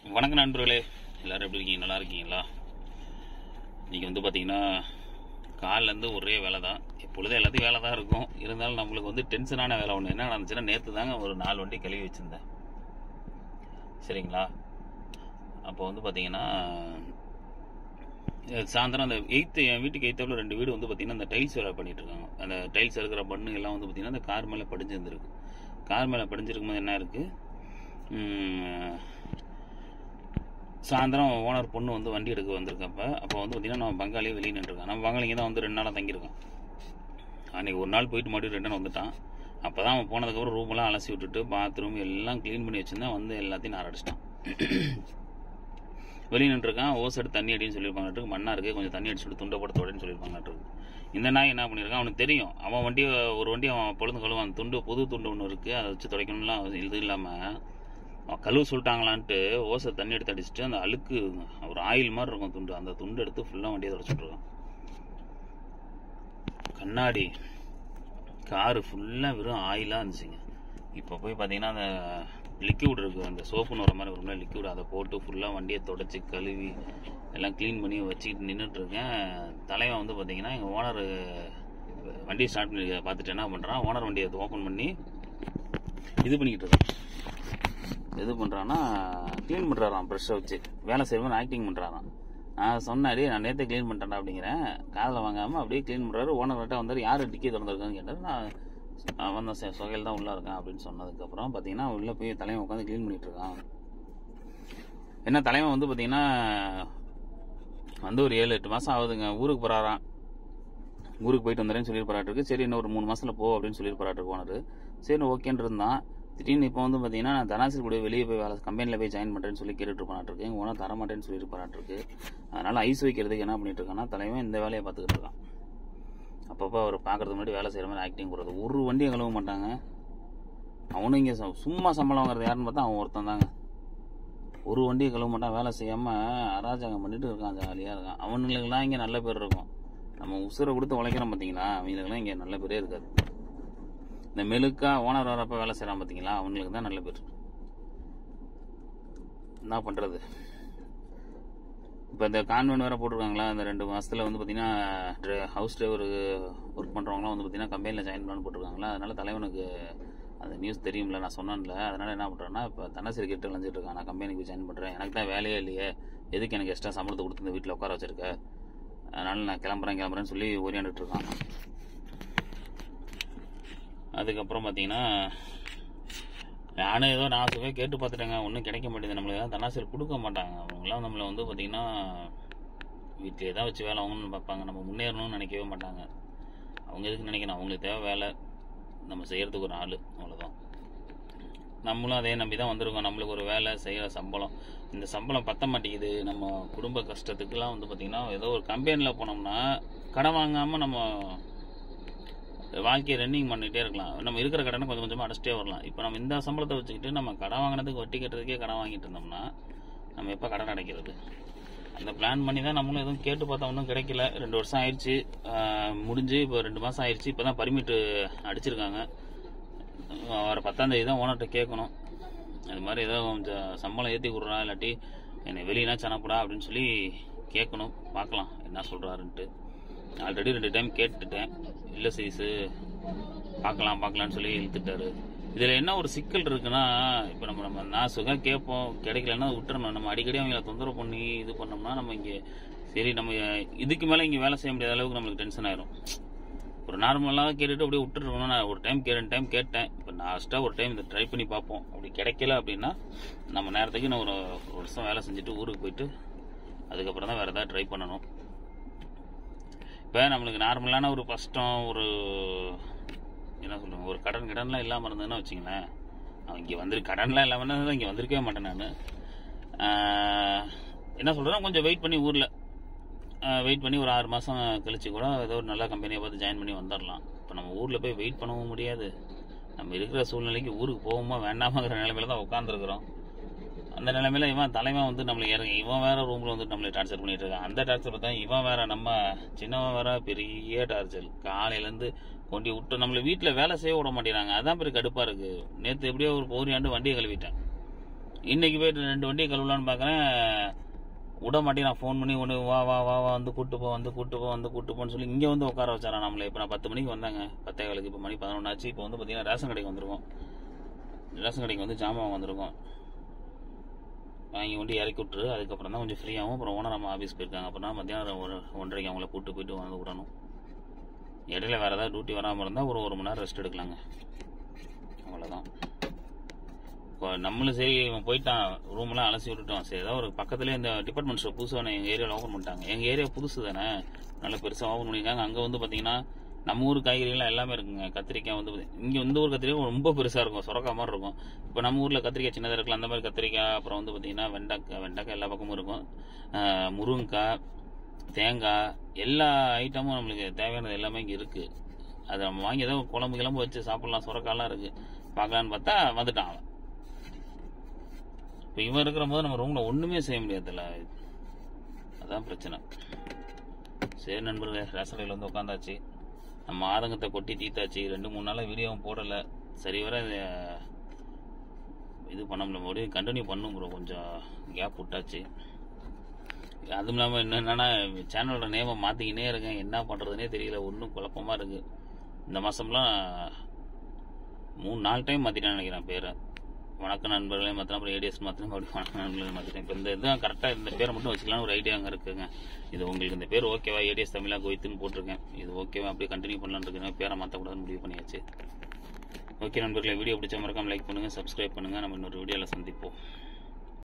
வணக்கம் நண்பர்களே எல்லாரும் எப்படி இருக்கீங்க நல்லா இருக்கீங்களா இன்னைக்கு வந்து பார்த்தீங்கன்னா காலிலேருந்து ஒரே வேலை தான் எப்பொழுதும் எல்லாத்தையும் வேலை தான் இருக்கும் இருந்தாலும் நம்மளுக்கு வந்து டென்ஷனான வேலை ஒன்று என்ன நடந்துச்சுன்னா நேற்று தாங்க ஒரு நாலு வண்டி கழுவி வச்சுருந்தேன் சரிங்களா அப்போ வந்து பார்த்தீங்கன்னா அஹ் சாயந்தரம் அந்த எயித்து என் வீட்டுக்கு எயித்தாவில் ரெண்டு வீடு வந்து பார்த்தீங்கன்னா அந்த டைல்ஸ் வேலை பண்ணிட்டு இருக்காங்க அந்த டைல்ஸ் இருக்கிற பண்ணு எல்லாம் வந்து பார்த்தீங்கன்னா அந்த கார் மேலே படிஞ்சிருந்துருக்கு கார் மேலே படிஞ்சிருக்கும் போது என்ன இருக்குது சாயந்தரம் ஓனர் பொண்ணு வந்து வண்டி எடுக்க வந்திருக்கப்ப அப்போ வந்து பார்த்தீங்கன்னா நம்ம பங்காளியே வெளியே நின்றுருக்கான் நம்ம பங்காளிங்க தான் வந்து ரெண்டு நாளாக தங்கியிருக்கான் அன்றைக்கி ஒரு நாள் போயிட்டு மறுபடியும் ரிட்டன் வந்துட்டான் அப்போ தான் அவன் போனதுக்கப்புறம் ரூமெல்லாம் அலசி விட்டுட்டு பாத்ரூம் எல்லாம் க்ளீன் பண்ணி வச்சுருந்தேன் வந்து எல்லாத்தையும் நான் அடிச்சிட்டான் வெளியே நின்றுருக்கான் ஓஸ் எடுத்து தண்ணி அடின்னு சொல்லியிருப்பாங்கட்டு மண்ணா இருக்குது கொஞ்சம் தண்ணி அடிச்சுட்டு துண்டப்படுத்த உடனே சொல்லியிருப்பாங்கட்டு இந்த நாய் என்ன பண்ணியிருக்கான் அவனுக்கு தெரியும் அவன் வண்டி ஒரு வண்டி அவன் பொழுது கழுவான் துண்டு புது துண்டு ஒன்று இருக்குது அதை வச்சு துடைக்கணும்லாம் இது இல்லாமல் அவன் கழுவு சொல்லிட்டாங்களான்ட்டு ஓசை தண்ணி எடுத்து அடிச்சுட்டு அந்த அழுக்கு ஒரு ஆயில் மாதிரி இருக்கும் துண்டு அந்த துண்டு எடுத்து ஃபுல்லாக வண்டியை துடைச்சிட்ருக்கான் கண்ணாடி காரு ஃபுல்லாக வெறும் ஆயிலாக இருந்துச்சுங்க இப்போ போய் பார்த்தீங்கன்னா அந்த லிக்யூட் இருக்குது அந்த சோப்புன்னு வர மாதிரி வரும்ல லிக்யூட் அதை போட்டு ஃபுல்லாக வண்டியை தொடச்சி கழுவி எல்லாம் க்ளீன் பண்ணி வச்சுக்கிட்டு நின்றுட்டுருக்கேன் தலைவன் வந்து பார்த்தீங்கன்னா எங்கள் ஓனர் வண்டியை ஸ்டார்ட் பண்ணி பார்த்துட்டு என்ன பண்ணுறான் ஓனர் வண்டியை ஓப்பன் பண்ணி இது பண்ணிக்கிட்டு இருக்கான் இது பண்ணுறான்னா க்ளீன் பண்ணுறாராம் ப்ரெஷ்ஷை வச்சு வேலை செய்வோம் ஆக்டிங் பண்ணுறாராம் நான் சொன்னாடி நான் நேற்று க்ளீன் பண்ணிட்டேன்டா அப்படிங்கிறேன் காதில் வாங்காமல் அப்படியே க்ளீன் பண்ணுறாரு ஓனர்கிட்ட வந்தார் யார் டிக்கி திறந்துருக்கான்னு கேட்டார் நான் நான் வந்த சே- சுகையில் தான் உள்ளே இருக்கேன் அப்படின்னு சொன்னதுக்கப்புறம் பார்த்தீங்கன்னா உள்ளே போய் தலைவன் உட்காந்து க்ளீன் பண்ணிட்டு இருக்கான் என்ன தலைவன் வந்து பார்த்தீங்கன்னா வந்து ஒரு ஏழு எட்டு மாதம் ஆகுதுங்க ஊருக்கு போகிறாராம் ஊருக்கு போயிட்டு வந்துடுறேன்னு சொல்லியிருப்பாராட்டுருக்கு சரி இன்னும் ஒரு மூணு மாசத்துல போ அப்படின்னு சொல்லியிருப்பாராட்டுருக்கு ஓனர் சரி ஓகேன்னு இருந்தான் திடீர்னு இப்போ வந்து பார்த்தீங்கன்னா நான் தனாசில் கூட வெளியே போய் வேலை கம்பெனியில் போய் ஜாயின் பண்ணுறேன்னு சொல்லி கேட்டுட்டு இருப்பானாட்டிருக்கு எங்கள் ஓனர் தரமாட்டேன்னு சொல்லியிருப்பாராட்டிருக்கு அதனால் ஐஸ் வைக்கிறதுக்கு என்ன பண்ணிட்டு இருக்கான்னா தலைவன் இந்த வேலையை பார்த்துக்கிட்டு இருக்கான் அப்பப்போ அவர் பார்க்கறதுக்கு முன்னாடி வேலை செய்கிற மாதிரி ஆக்டிங் போடுறது ஒரு வண்டியை கழுவ மாட்டாங்க அவனும் இங்கே சும்மா சம்பளம் வாங்குறது யாருன்னு பார்த்தா அவன் ஒருத்தன் தாங்க ஒரு வண்டியை கழுவ மாட்டான் வேலை செய்யாமல் அராஜகம் பண்ணிட்டு இருக்கான் ஜாலியாக இருக்கான் அவனுங்களுக்கெல்லாம் இங்கே நல்ல பேர் இருக்கும் நம்ம உசுரை கொடுத்து உழைக்கிறோம் பார்த்தீங்களா அவங்களுக்கெல்லாம் இங்கே நல்ல பேரே இருக்காது இந்த மெழுக்கா ஓனர் வரப்ப வேலை செய்கிறான் பார்த்தீங்களா அவங்களுக்கு தான் நல்ல பேர் என்ன பண்ணுறது இப்போ இந்த கான்வென்ட் வேறு போட்டிருக்காங்களா இந்த ரெண்டு மாதத்தில் வந்து பார்த்தீங்கன்னா ஹவுஸ் டிரைவர் ஒர்க் பண்ணுறவங்களாம் வந்து பார்த்தீங்கன்னா கம்பெனியில் ஜாயின் பண்ணு போட்டிருக்காங்களா அதனால தலைவனுக்கு அந்த நியூஸ் தெரியும்ல நான் சொன்னேன்ல அதனால என்ன பண்ணுறேன்னா இப்போ தனசரி கிட்ட விளைஞ்சிட்டு இருக்கான் நான் கம்பெனிக்கு ஜாயின் பண்ணுறேன் எனக்கு தான் வேலையே இல்லையே எதுக்கு எனக்கு எக்ஸ்ட்ரா சம்பளத்தை கொடுத்து இந்த வீட்டில் உட்கார வச்சிருக்க அதனால நான் கிளம்புறேன் கிளம்புறேன்னு சொல்லி ஓரியாண்டுட்டு இருக்கான் அதுக்கப்புறம் பார்த்தீங்கன்னா நானும் ஏதோ நான் சுவே கேட்டு பார்த்துட்டேங்க ஒன்றும் கிடைக்க மாட்டேங்குது நம்மளுக்கு தான் தனாசர் கொடுக்க மாட்டாங்க அவங்களாம் நம்மளை வந்து பார்த்தீங்கன்னா வீட்டிலே தான் வச்சு வேலை வாங்கணும்னு பார்ப்பாங்க நம்ம முன்னேறணும்னு நினைக்கவே மாட்டாங்க அவங்க எதுக்கு நினைக்கணும் அவங்களுக்கு தேவை வேலை நம்ம செய்கிறதுக்கு ஒரு ஆள் அவ்வளோதான் நம்மளும் அதே நம்பி தான் வந்திருக்கோம் நம்மளுக்கு ஒரு வேலை செய்கிற சம்பளம் இந்த சம்பளம் பத்த மாட்டேங்குது நம்ம குடும்ப கஷ்டத்துக்குலாம் வந்து பார்த்திங்கன்னா ஏதோ ஒரு கம்பெனியில் போனோம்னா கடன் வாங்காமல் நம்ம வாழ்க்கையை ரன்னிங் பண்ணிகிட்டே இருக்கலாம் நம்ம இருக்கிற கடனை கொஞ்சம் கொஞ்சமாக அடைச்சிட்டே வரலாம் இப்போ நம்ம இந்த சம்பளத்தை வச்சுக்கிட்டு நம்ம கடன் வாங்கினதுக்கு வட்டி கட்டுறதுக்கே கடன் வாங்கிட்டு இருந்தோம்னா நம்ம எப்போ கடன் அடைக்கிறது அந்த பிளான் பண்ணி தான் நம்மளும் எதுவும் கேட்டு பார்த்தா ஒன்றும் கிடைக்கல ரெண்டு வருஷம் ஆயிடுச்சு ஆஹ் முடிஞ்சு இப்போ ரெண்டு மாதம் ஆயிடுச்சு இப்போ தான் பர்மிட்டு அடிச்சிருக்காங்க ஆஹ் வர பத்தாம் தேதி தான் ஓனர்கிட்ட கேட்கணும் அது மாதிரி ஏதோ கொஞ்சம் சம்பளம் ஏற்றி கொடுறா இல்லாட்டி என்னை வெளியினா சனப்படா அப்படின்னு சொல்லி கேட்கணும் பார்க்கலாம் என்ன சொல்கிறாருன்ட்டு ஆல்ரெடி ரெண்டு டைம் கேட்டுட்டேன் இல்லை சைஸு பார்க்கலாம் பார்க்கலான்னு சொல்லி இழுத்துட்டாரு இதில் என்ன ஒரு சிக்கல் இருக்குன்னா இப்போ நம்ம நம்ம நான் சுகா கேட்போம் கிடைக்கலன்னா விட்டுறணும் நம்ம அடிக்கடி அவங்கள தொந்தரவு பண்ணி இது பண்ணோம்னா நம்ம இங்கே சரி நம்ம இதுக்கு மேலே இங்கே வேலை செய்ய முடியாத அளவுக்கு நம்மளுக்கு டென்ஷன் ஆயிரும் ஒரு நார்மலாக கேட்டுட்டு அப்படியே விட்டுருக்கணும் நான் ஒரு டைம் கே ரெண்டு டைம் கேட்டேன் இப்போ லாஸ்ட்டாக ஒரு டைம் இதை ட்ரை பண்ணி பார்ப்போம் அப்படி கிடைக்கல அப்படின்னா நம்ம நேரத்துக்கு நான் ஒரு ஒரு வருஷம் வேலை செஞ்சுட்டு ஊருக்கு போயிட்டு அதுக்கப்புறம் தான் வேறு ஏதாவது ட்ரை பண்ணணும் இப்போ நம்மளுக்கு நார்மலான ஒரு கஷ்டம் ஒரு என்ன சொல்லுவாங்க ஒரு கடன் கடன்லாம் இல்லாமல் இருந்ததுன்னா வச்சுங்களேன் அவன் இங்கே வந்து கடன்லாம் இல்லாமல் இருந்தா இங்கே வந்திருக்கவே மாட்டேன் நான் என்ன சொல்கிறேன் கொஞ்சம் வெயிட் பண்ணி ஊரில் வெயிட் பண்ணி ஒரு ஆறு மாதம் கழிச்சு கூட ஏதோ ஒரு நல்ல கம்பெனியை பார்த்து ஜாயின் பண்ணி வந்துடலாம் இப்போ நம்ம ஊரில் போய் வெயிட் பண்ணவும் முடியாது நம்ம இருக்கிற சூழ்நிலைக்கு ஊருக்கு போவோமா வேண்டாமாங்கிற நிலைமையில தான் உட்காந்துருக்குறோம் அந்த நிலைமையில இவன் தலைவன் வந்து நம்மளை இறங்கி இவன் வேற ரூம்ல வந்து நம்மளை டார்ச்சர் பண்ணிட்டு இருக்கான் அந்த டார்ச்சர் பார்த்தா இவன் வேற நம்ம சின்னவன் வேற பெரிய டார்ச்சர் காலையிலேருந்து கொண்டு விட்டு நம்மளை வீட்டில் வேலை செய்ய விட மாட்டேங்கிறாங்க அதான் பெரிய கடுப்பா இருக்கு நேற்று எப்படியோ ஒரு பௌரியாண்டு வண்டியை கழுவிட்டேன் இன்னைக்கு போயிட்டு ரெண்டு வண்டியை கழுவலான்னு பார்க்குறேன் விட மாட்டேன் நான் ஃபோன் பண்ணி ஒன்று வா வா வா வா வந்து கூட்டு போ வந்து கூட்டு போ வந்து கூட்டு போன்னு சொல்லி இங்கே வந்து உட்கார வச்சாரா நம்மளை இப்போ நான் பத்து மணிக்கு வந்தாங்க பத்தே காலுக்கு இப்போ மணி பதினொன்று ஆச்சு இப்போ வந்து பார்த்தீங்கன்னா ரேஷன் கடைக்கு வந்திருக்கோம் ரேஷன் கடைக்கு வந்து ஜாமான் வந்திருக்கோம் வாங்கி கொண்டு இறக்கி விட்டுரு அதுக்கப்புறம் தான் கொஞ்சம் ஃப்ரீயாகும் அப்புறம் ஓனர் நம்ம ஆஃபீஸ் போயிருக்காங்க அப்புறம் மத்தியானம் ஒரு ஒன்றரைக்கு அவங்கள கூட்டு போயிட்டு வந்து விடணும் இடையில வேறு ஏதாவது டியூட்டி வராமல் இருந்தால் ஒரு ஒரு மணி நேரம் ரெஸ்ட் எடுக்கலாங்க அவ்வளோதான் இப்போ நம்மளும் சரி இவன் போயிட்டான் ரூம்லாம் அலசி விட்டுட்டோம் சரி ஏதாவது ஒரு பக்கத்துலேயே இந்த டிபார்ட்மெண்ட் ஸ்டோர் புதுசாக எங்கள் ஏரியாவில் ஓப்பன் பண்ணிட்டாங்க எங்கள் ஏரியா புதுசு தானே நல்ல பெருசாக ஓப்பன் பண்ணியிருக்காங்க அங்கே வந்து பார்த்தீங்கன்னா நம்ம ஊர் காய்கறிகள்லாம் எல்லாமே இருக்குங்க கத்திரிக்காய் வந்து இங்கே இந்த ஊர் கத்திரிக்காய் ரொம்ப பெருசாக இருக்கும் சுரக்கா மாதிரி இருக்கும் இப்போ நம்ம ஊரில் கத்திரிக்காய் சின்னதாக இருக்கலாம் அந்த மாதிரி கத்திரிக்காய் அப்புறம் வந்து பார்த்தீங்கன்னா வெண்டைக்காய் வெண்டைக்காய் எல்லா பக்கமும் இருக்கும் ஆஹ் முருங்கைக்காய் தேங்காய் எல்லா ஐட்டமும் நம்மளுக்கு தேவையானது எல்லாமே இங்கே இருக்குது அதை நம்ம வாங்கி ஏதோ குழம்பு கிளம்பு வச்சு சாப்பிட்லாம் சுரக்காலாம் இருக்குது பார்க்கலான்னு பார்த்தா வந்துட்டான் அவன் இப்போ இவன் இருக்கிற போது நம்ம ரூமில் ஒன்றுமே செய்ய முடியாதுல்ல அதான் பிரச்சனை சரி நண்பர்களே ரேஷன் கடையில் வந்து உட்காந்தாச்சு நம்ம ஆதங்கத்தை கொட்டி தீத்தாச்சு ரெண்டு மூணு நாளாக வீடியோவும் போடலை சரி வர இது, இது பண்ண முடியல மறுபடியும் கண்டினியூ பண்ணும் ப்ரோ கொஞ்சம் கேப் விட்டாச்சு அதுவும் இல்லாமல் என்னென்னா சேனலோட நேமை மாற்றிக்கினே இருக்கேன் என்ன பண்ணுறதுனே தெரியல ஒன்றும் குழப்பமாக இருக்குது இந்த மாதம்லாம் மூணு நாலு டைம் மாற்றிட்டேன்னு நினைக்கிறேன் பேரை வணக்கம் நண்பர்களே மாற்றினா அப்புறம் ஏடிஎஸ் மாற்றினா மறுபடியும் வணக்கம் நண்பர்களே மாற்றிட்டேன் இப்போ இந்த இதுதான் கரெக்டாக இந்த பேரை மட்டும் வச்சுக்கலாம்னு ஒரு ஐடியா அங்கே இருக்குங்க இது உங்களுக்கு இந்த பேர் ஓகேவா ஏடிஎஸ் தமிழா கோய்த்துன்னு போட்டிருக்கேன் இது ஓகேவா அப்படியே கண்டினியூ பண்ணலான்னு இருக்கேன் பேரை மாற்றக்கூடாதுன்னு முடிவு பண்ணியாச்சு ஓகே நண்பர்களே வீடியோ பிடிச்ச மறக்காம லைக் பண்ணுங்கள் சப்ஸ்கிரைப் பண்ணுங்கள் நம்ம இன்னொரு வீடியோவில் சந்திப்போம்